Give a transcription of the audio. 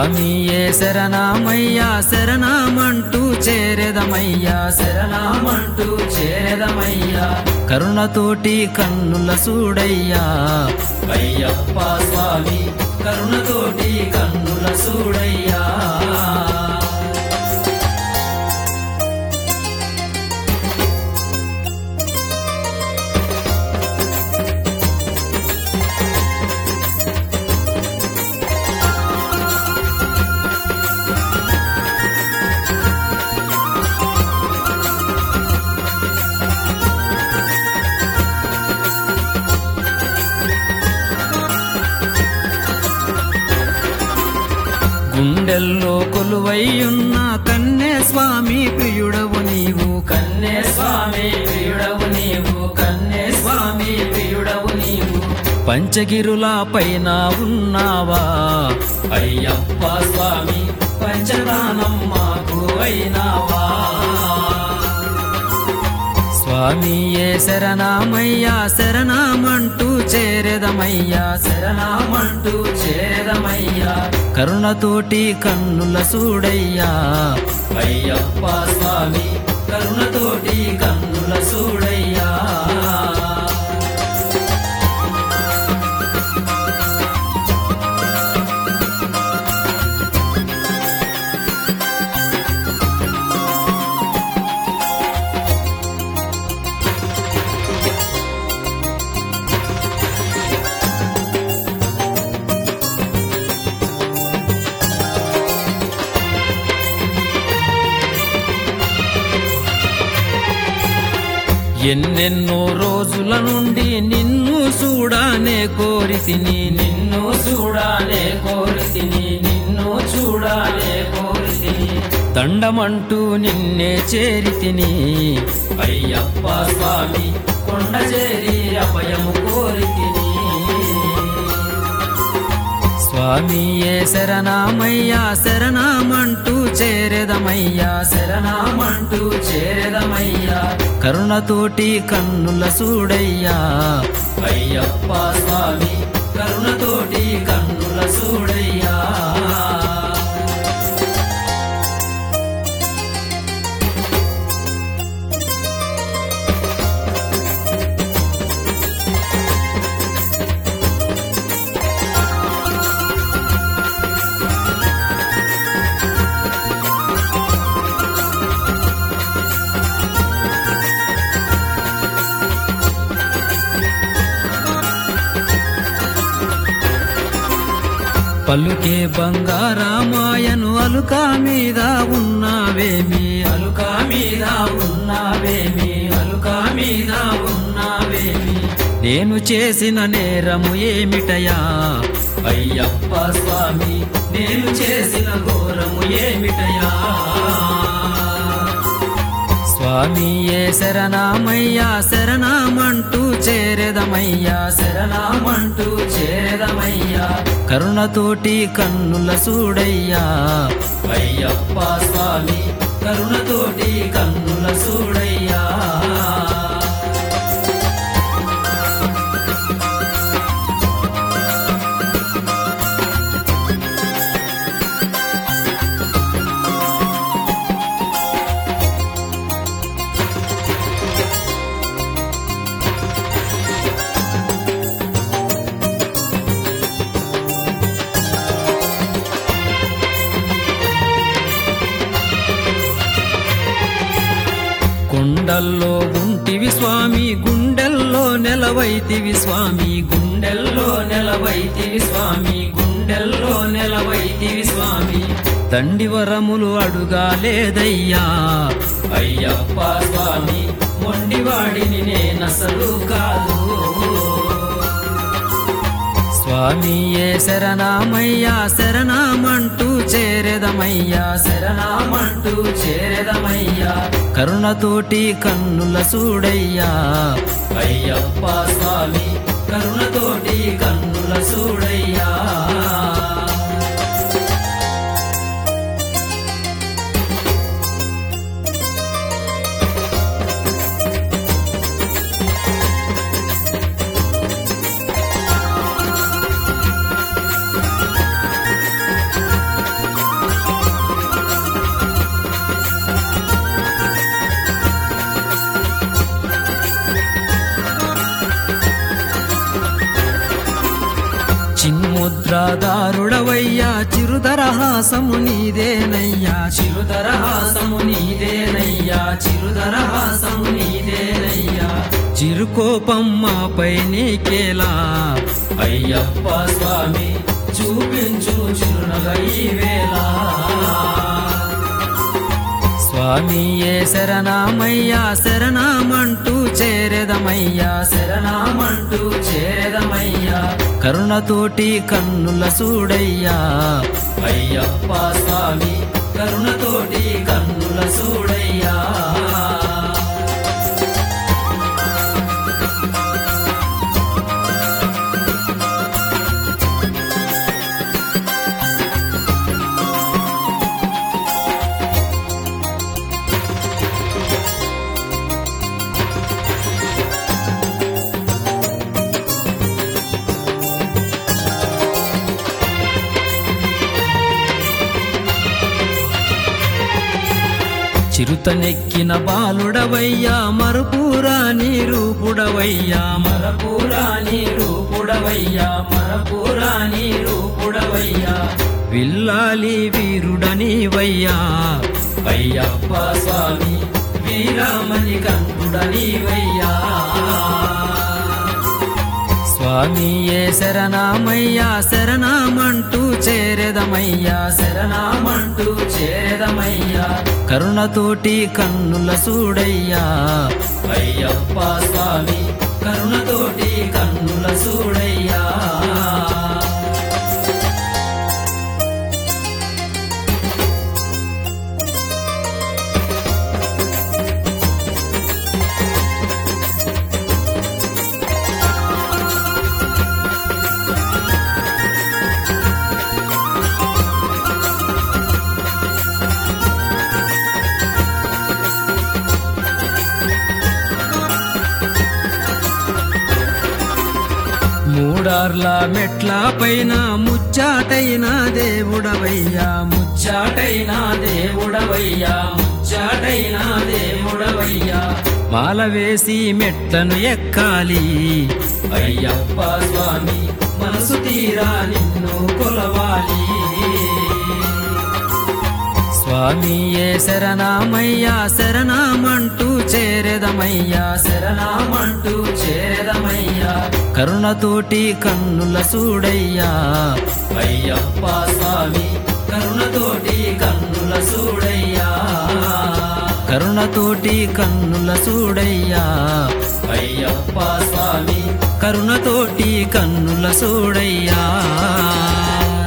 స్వామియే శరణమయ్యా శరణమంటూ చేరెదమయ్యా శరణమంటూ చేరెదమయ్యా కరుణతోటి కన్నుల సూడయ్యా అయ్యప్ప స్వామి కరుణతోటి కన్నుల సూడయ్యా గుండెల్లో కొలువైయున్న కన్నే స్వామి ప్రియుడవు నీవు కన్నే స్వామి ప్రియుడవు నీవు కన్నే స్వామి ప్రియుడవు నీవు పంచగిరుల పైన ఉన్నావా అయ్యప్ప స్వామి పంచదానం మాకు అయినావా స్వామియే శరణమయ్యా శరణమంటూ చేరెదమయ్యా శరణమంటూ చేరెదమయ్యా కరుణతోటి కన్నుల సూడయ్యా అయ్యప్ప స్వామి కరుణతోటి కన్నుల సూడయ్యా ఎన్నెన్నో రోజుల నుండి నిన్ను చూడానే కోరితిని నిన్ను చూడానే కోరితిని నిన్ను చూడానే కోరితిని దండమంటూ నిన్నే చేరితిని అయ్యప్ప స్వామి కొండ చేరి అభయము కోరితిని స్వామియే శరణమయ్యా శరణమంటూ చేరెదమయ్యా శరణమంటూ చేరెదమయ్యా కరుణతోటి కన్నుల సూడయ్యా అయ్యప్ప స్వామి కరుణతోటి కన్నుల సూడయ్యా పలుకే బంగారామాయను అలుక మీద ఉన్నావేమి అలుక మీద ఉన్నావేమి అలుక మీద ఉన్నావేమి నేను చేసిన నేరము ఏమిటయా అయ్యప్ప స్వామి నేను చేసిన ఘోరము ఏమిటయా స్వామియే శరణమయ్యా శరణమంటూ చేరెదమయ్యా శరణమంటూ చేరెదమయ్యా కరుణతోటి కన్నుల సూడయ్యా అయ్యప్ప స్వామి కరుణతోటి కన్నుల సూడయ్యా కొండల్లో ఉంటివి స్వామి గుండెల్లో నెలవైతివి స్వామి గుండెల్లో నెలవైతివి స్వామి గుండెల్లో నెలవైతివి స్వామి తండి వరములు అడుగాలేదయ్యా అయ్యప్ప స్వామి మొండివాడిని నేనసలు కాదు స్వామియే శరణమయ్యా శరణమంటూ చేరెదమయ్యా శరణమంటూ చేరెదమయ్యా కరుణతోటి కన్నుల సూడయ్యా అయ్యప్ప స్వామి కరుణతోటి కన్నుల సూడయ్యా చందాదారుడవయ్యా చిరుదరహాసము నీదేనయ్యా చిరుదరహాసము నీదేనయ్యా చిరుదరహాసము నీదేనయ్యా చిరుకోపం మాపై నీకేలా అయ్యప్ప స్వామి చూపించు చిరునగ ఈ వేళ స్వామియే శరణమయ్యా శరణమంటూ చేరెదమయ్యా శరణమంటూ చేరెదమయ్యా కరుణతోటి కన్నుల చూడయ్యా అయ్యప్ప స్వామి కరుణతోటి కన్నుల చూడయ్యా చిరుతనెక్కిన బాలుడవయ్యా మరపూరా నీరూపుడవయ్యా మరపూరా నీరూపుడవయ్యా మరపూరా నీరూపుడవయ్యా విల్లాలి వీరుడనివయ్యా అయ్యప్ప స్వామి వీరామణి కంఠుడనివయ్యా స్వామియే శరణమయ్యా శరణమంటూ చేరెదమయ్యా శరణమంటూ చేరెదమయ్యా కరుణతోటి కన్నుల చూడయ్యా అయ్యప్ప స్వామి కరుణతోటి కన్నుల చూడయ్యా మూడార్ల మెట్ల పైన ముచ్చాటైన దేవుడవయ్యా ముచ్చాటైన దేవుడవయ్యా ముచ్చాటైన దేవుడవయ్యా మాల వేసి మెట్లను ఎక్కాలి అయ్యప్ప స్వామి మనసు తీరా నిన్ను కొలవాలి స్వామియే శరణమయ్యా శరణమంటూ చేరెదమయ్యా శరణమంటూ చేరెదమయ్యా కరుణతోటి కన్నుల చూడయ్యా అయ్యప్ప స్వామి కరుణతోటి కన్నుల చూడయ్యా కరుణతోటి కన్నుల చూడయ్యా అయ్యప్ప స్వామి కరుణతోటి కన్నుల చూడయ్యా